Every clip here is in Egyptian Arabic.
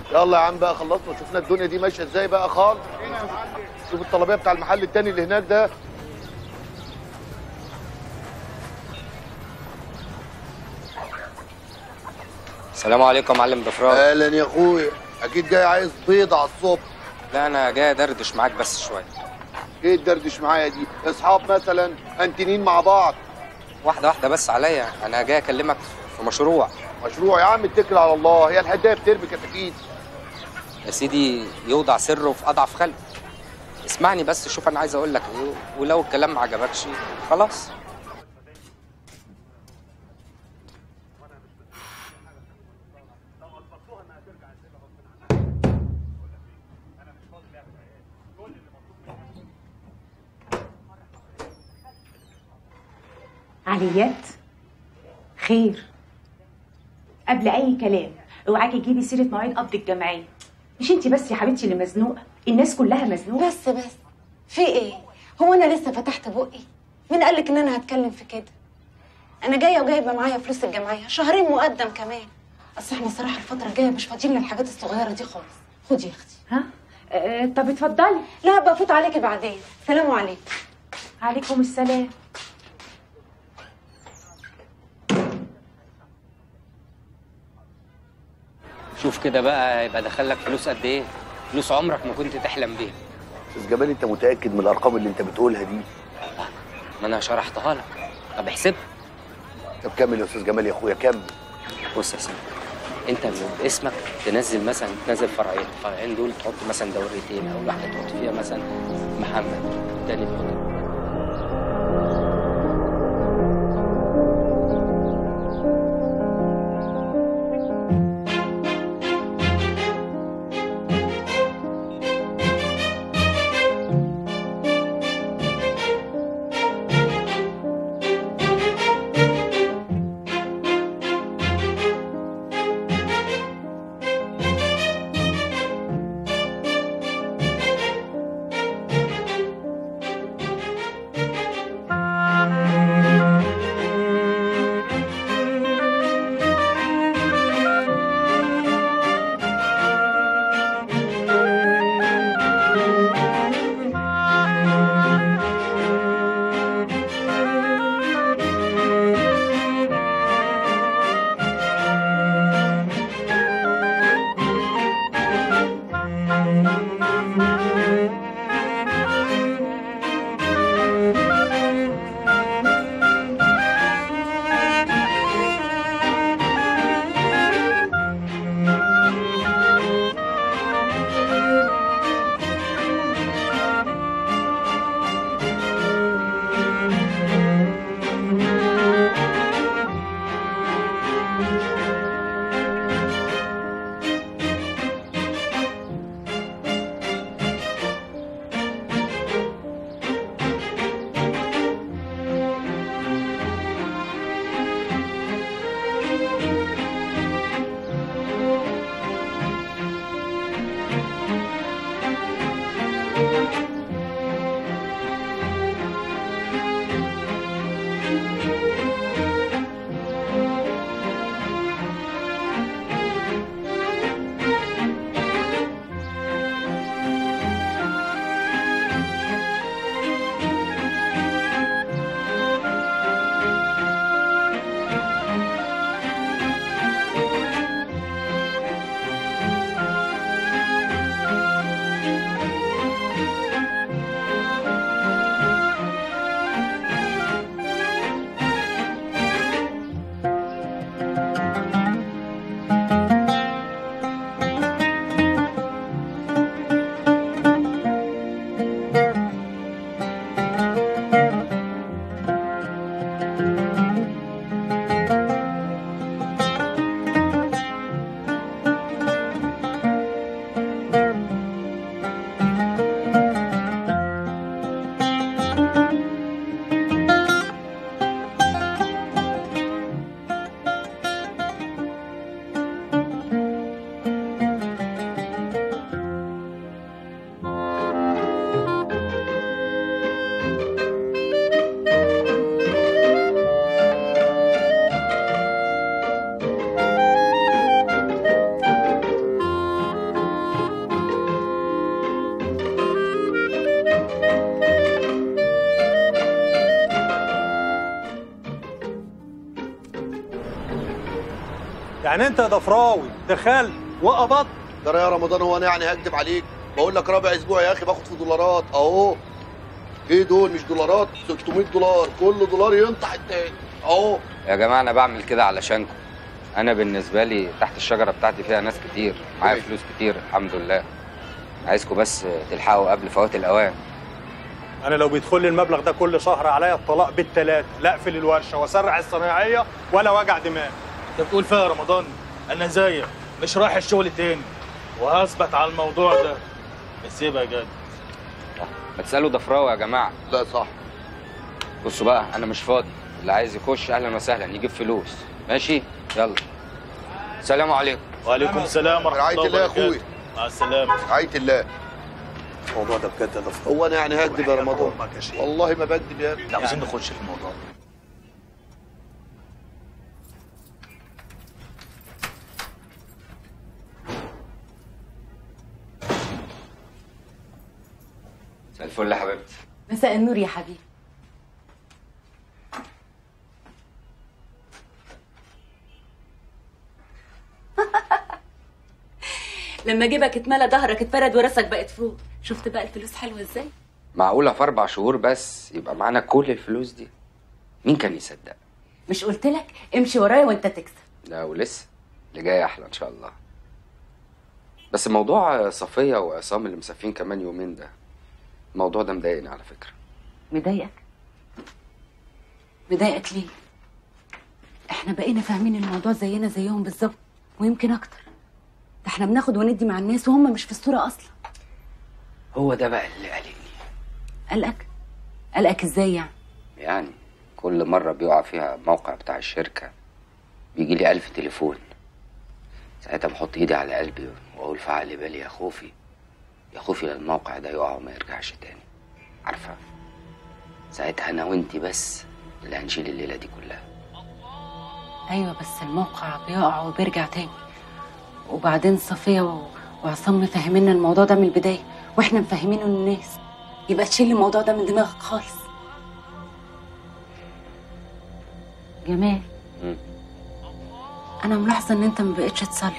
يلا يا عم بقى خلصنا شفنا الدنيا دي ماشيه ازاي بقى خالص شوف الطلبيه بتاع المحل التاني اللي هناك ده السلام عليكم يا معلم ضفراوي اهلا يا اخويا اكيد جاي عايز بيض على الصبح لا انا جاي ادردش معاك بس شويه ايه الدردش معايا دي اصحاب مثلا انتنين مع بعض واحده واحده بس عليا انا جاي اكلمك في مشروع مشروع يا عم اتكل على الله هي الحدايه بترمي كتاكيت يا سيدي يوضع سره في اضعف خلق اسمعني بس شوف انا عايز اقول لك ايه ولو الكلام ما عجبكش خلاص عليات خير قبل اي كلام اوعاكي تجيبي سيره مواعيد قبض الجمعيه مش انت بس يا حبيبتي اللي مزنوقه الناس كلها مزنوقه بس بس في ايه هو انا لسه فتحت بقي مين قالك ان انا هتكلم في كده انا جايه وجايبه معايا فلوس الجمعيه شهرين مقدم كمان اصل احنا الصراحه الفتره الجايه مش فاضيين للحاجات الصغيره دي خالص خدي يا اختي ها آه طب اتفضلي لا بفوت عليكي بعدين سلام عليكم عليكم السلام شوف كده بقى يبقى دخلك فلوس قد ايه فلوس عمرك ما كنت تحلم بيها استاذ جمال انت متاكد من الارقام اللي انت بتقولها دي ما انا شرحتها لك طب احسبها طب كمل يا استاذ جمال يا اخويا كمل بص يا سيدي انت باسمك تنزل مثلا تنزل فرعين الفرعين دول تحط مثلا دوريتين او واحده تحط فيها مثلا محمد والتاني تحط يعني انت يا ضفراوي دخلت وقبضت ترى يا رمضان هو انا يعني هكدب عليك بقول لك رابع اسبوع يا اخي باخد في دولارات اهو ايه دول مش دولارات 600 دولار كل دولار ينطح التاني اهو يا جماعه انا بعمل كده علشانكم انا بالنسبه لي تحت الشجره بتاعتي فيها ناس كتير معايا كويس. فلوس كتير الحمد لله عايزكم بس تلحقوا قبل فوات الاوان انا لو بيدخل لي المبلغ ده كل شهر عليا الطلاق بالثلاثه لا اقفل الورشه واسرع الصنايعيه ولا وجع دماغ انت بتقول فيها يا رمضان انا زيك مش رايح الشغل تاني وهثبت على الموضوع ده بس ايه بقى يا جد ما تسالوا ضفراوي يا جماعه لا صح بصوا بقى انا مش فاضي اللي عايز يخش اهلا وسهلا يجيب فلوس ماشي يلا سلام عليكم وعليكم السلام ورحمه رعاية الله الله يا وبركاته أخوي. مع السلامه رعاية الله الموضوع ده بجد يا ضفراوي هو انا يعني هكدب يا رمضان أمك يا شيخ. والله ما بكدب يا ابني عاوزين نخش في الموضوع مساء الفل يا حبيبتي مساء النور يا حبيبي لما جيبك اتملى ظهرك اتفرد وراسك بقت فوق شفت بقى الفلوس حلوه ازاي معقوله في اربع شهور بس يبقى معانا كل الفلوس دي مين كان يصدق مش قلت لك امشي ورايا وانت تكسب لا ولسه اللي جاي احلى ان شاء الله بس موضوع صفيه وعصام اللي مسافين كمان يومين ده الموضوع ده مضايقني على فكره مضايقك مضايقك ليه احنا بقينا فاهمين الموضوع زينا زيهم بالظبط ويمكن اكتر ده احنا بناخد وندي مع الناس وهم مش في الصوره اصلا هو ده بقى اللي قلقني قلقك قلقك ازاي يعني يعني كل مرة بيقع فيها موقع بتاع الشركة بيجي لي ألف تليفون ساعتها بحط إيدي على قلبي وأقول في عقل بالي يا خوفي يا خوفي الموقع ده يقع وما يرجعش تاني عارفة ساعتها أنا وإنتي بس اللي هنشيل الليلة دي كلها ايوه بس الموقع بيقع وبيرجع تاني وبعدين صفيه و... وعصام مفهمينا الموضوع ده من البدايه واحنا مفهمينه للناس يبقى تشيل الموضوع ده من دماغك خالص جمال مم. انا ملاحظه ان انت ما بقتش تصلي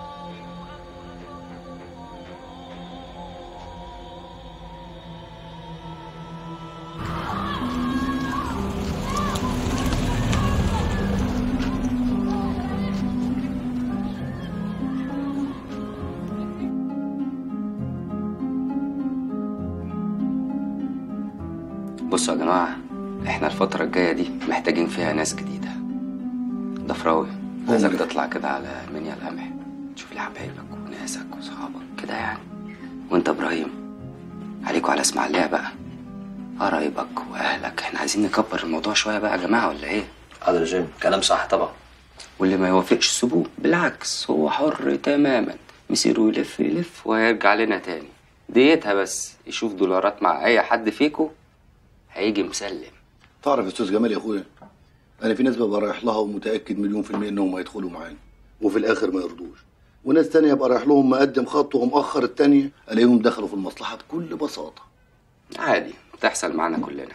بصوا يا جماعة إحنا الفترة الجاية دي محتاجين فيها ناس جديدة ضفراوي عايزك تطلع كده على منيا القمح تشوف لي حبايبك وناسك وصحابك كده يعني وانت ابراهيم عليكوا على اسماعيلية بقى قرايبك واهلك احنا عايزين نكبر الموضوع شوية بقى يا جماعة ولا ايه حاضر يا جيم كلام صح طبعا واللي ما يوافقش سيبوه بالعكس هو حر تماما مسيره يلف يلف وهيرجع لنا تاني ديتها بس يشوف دولارات مع اي حد فيكو هيجي مسلم تعرف يا استاذ جمال يا اخويا انا في ناس ببقى رايح لها ومتاكد مليون في الميه انهم هيدخلوا معانا وفي الاخر ما يرضوش وناس تانية ابقى رايح لهم مقدم خط ومأخر التانية الاقيهم دخلوا في المصلحه بكل بساطه عادي بتحصل معانا كلنا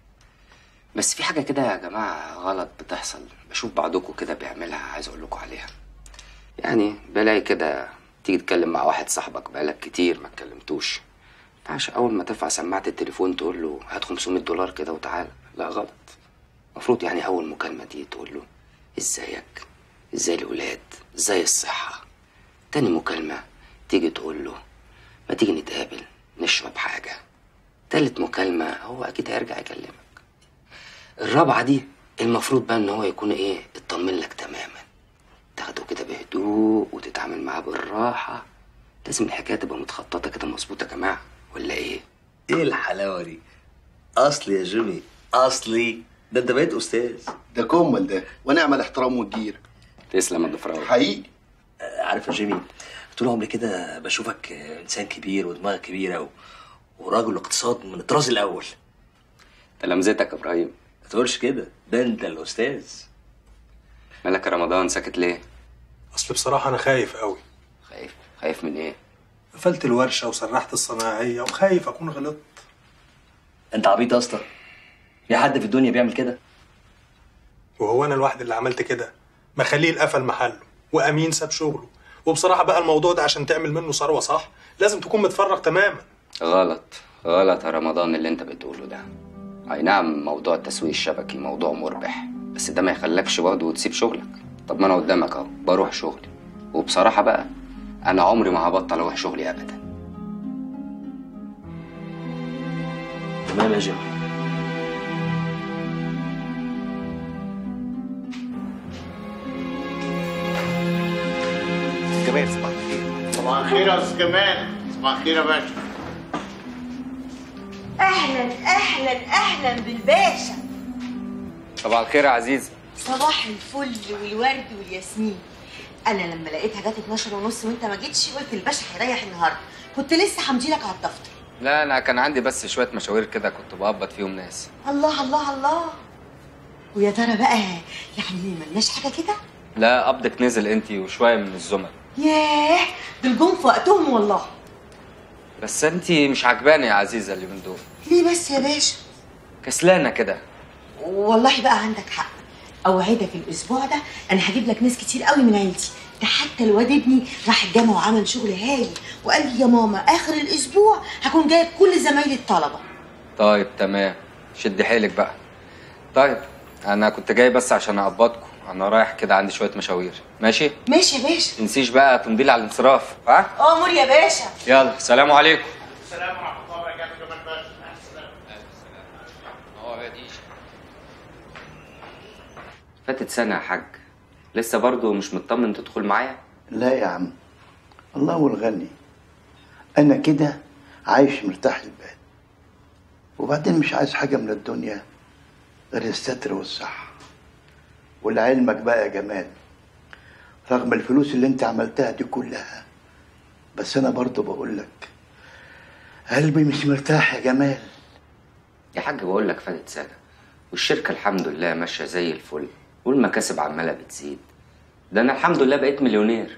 بس في حاجة كده يا جماعة غلط بتحصل بشوف بعضكم كده بيعملها عايز اقول لكم عليها يعني بلاقي كده تيجي تتكلم مع واحد صاحبك بقالك كتير ما اتكلمتوش ينفعش اول ما ترفع سماعة التليفون تقول له هات 500 دولار كده وتعالى لا غلط المفروض يعني اول مكالمة دي تقول له ازيك ازاي الولاد ازاي الصحة تاني مكالمة تيجي تقول له ما تيجي نتقابل نشرب حاجة تالت مكالمة هو أكيد هيرجع يكلمك الرابعة دي المفروض بقى إن هو يكون إيه اطمن لك تماما تاخده كده بهدوء وتتعامل معاه بالراحة لازم الحكاية تبقى متخططة كده مظبوطة يا جماعة ولا إيه؟ ايه الحلاوه دي اصلي يا جيمي اصلي ده انت بقيت استاذ ده كمل ده ونعمل احترام والجيره تسلم يا ضفراوي حقيقي آه، عارف يا جيمي طول عمري كده بشوفك آه، انسان كبير ودماغك كبيره و... وراجل اقتصاد من الطراز الاول تلامذتك يا إبراهيم ما تقولش كده ده انت الاستاذ مالك يا رمضان ساكت ليه؟ اصل بصراحه انا خايف قوي خايف خايف من إيه؟ قفلت الورشه وسرحت الصناعيه وخايف اكون غلطت انت عبيط يا اسطى في حد في الدنيا بيعمل كده وهو انا الواحد اللي عملت كده ما خليه القفل محله وامين ساب شغله وبصراحه بقى الموضوع ده عشان تعمل منه ثروه صح لازم تكون متفرغ تماما غلط غلط يا رمضان اللي انت بتقوله ده اي نعم موضوع التسويق الشبكي موضوع مربح بس ده ما يخلكش برضه تسيب شغلك طب ما انا قدامك اهو بروح شغلي وبصراحه بقى انا عمري ما هبطل اروح شغلي ابدا تمام يا جيمي جمال صباح الخير صباح الخير يا استاذ جمال صباح الخير يا باشا اهلا اهلا اهلا بالباشا صباح الخير يا عزيزه صباح الفل والورد والياسمين انا لما لقيتها جت 12 ونص وانت ما جيتش قلت الباشا هيريح النهارده كنت لسه همضي لك على الدفتر لا انا كان عندي بس شويه مشاوير كده كنت بقبض فيهم ناس الله الله الله ويا ترى بقى يعني ملناش حاجه كده لا قبضك نزل انت وشويه من الزملاء ياه دول جم في وقتهم والله بس انت مش عجباني يا عزيزه اللي من دول ليه بس يا باشا كسلانه كده والله بقى عندك حق اوعدك الاسبوع ده انا هجيب لك ناس كتير قوي من عيلتي ده حتى الواد ابني راح الجامعه وعمل شغل هايل وقال لي يا ماما اخر الاسبوع هكون جايب كل زمايلي الطلبه طيب تمام شد حيلك بقى طيب انا كنت جاي بس عشان اقبضكم انا رايح كده عندي شويه مشاوير ماشي ماشي يا باشا تنسيش بقى تمضي لي على الانصراف ها امر يا باشا يلا سلام عليكم السلام ورحمه الله وبركاته جمال باشا مع السلامه فاتت سنه يا حاج لسه برضو مش مطمن تدخل معايا لا يا عم الله هو الغني انا كده عايش مرتاح البال وبعدين مش عايز حاجه من الدنيا غير الستر والصحه ولعلمك بقى يا جمال رغم الفلوس اللي انت عملتها دي كلها بس انا برضه بقول لك قلبي مش مرتاح يا جمال يا حاج بقول لك فاتت سنه والشركه الحمد لله ماشيه زي الفل والمكاسب عماله بتزيد ده انا الحمد لله بقيت مليونير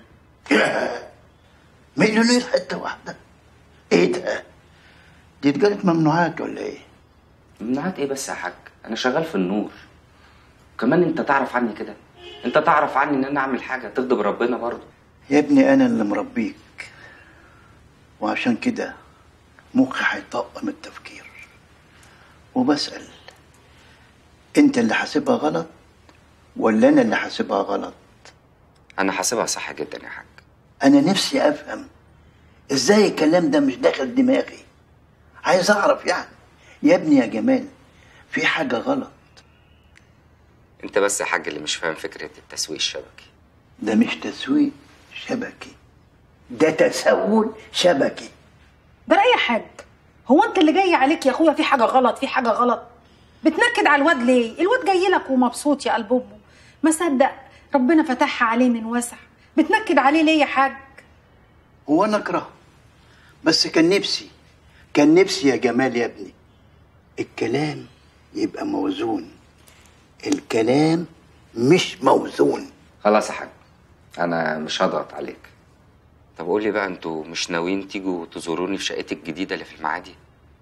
مليونير حته واحده ايه ده دي اتجارة ممنوعات ولا ايه ممنوعات ايه بس يا حاج انا شغال في النور كمان انت تعرف عني كده انت تعرف عني ان انا اعمل حاجه تغضب ربنا برضه يا ابني انا اللي مربيك وعشان كده مخي هيطق من التفكير وبسأل انت اللي حاسبها غلط ولا انا اللي حاسبها غلط انا حاسبها صح جدا يا حاج انا نفسي افهم ازاي الكلام ده مش داخل دماغي عايز اعرف يعني يا ابني يا جمال في حاجة غلط انت بس يا حاج اللي مش فاهم فكره التسويق الشبكي ده مش تسويق شبكي ده تسول شبكي ده اي حاج هو انت اللي جاي عليك يا اخويا في حاجه غلط في حاجه غلط بتنكد على الواد ليه الواد جاي لك ومبسوط يا قلب امه ما صدق ربنا فتحها عليه من وسع بتنكد عليه ليه يا حاج هو انا اكره بس كان نفسي كان نفسي يا جمال يا ابني الكلام يبقى موزون الكلام مش موزون خلاص يا حاج انا مش هضغط عليك طب قول لي بقى انتوا مش ناويين تيجوا تزوروني في شقتي الجديده اللي في المعادي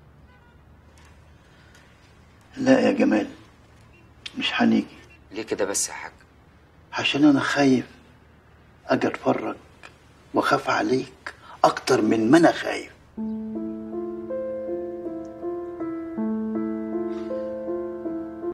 لا يا جمال مش هنيجي ليه كده بس يا حاج عشان انا خايف اجي اتفرج واخاف عليك اكتر من ما انا خايف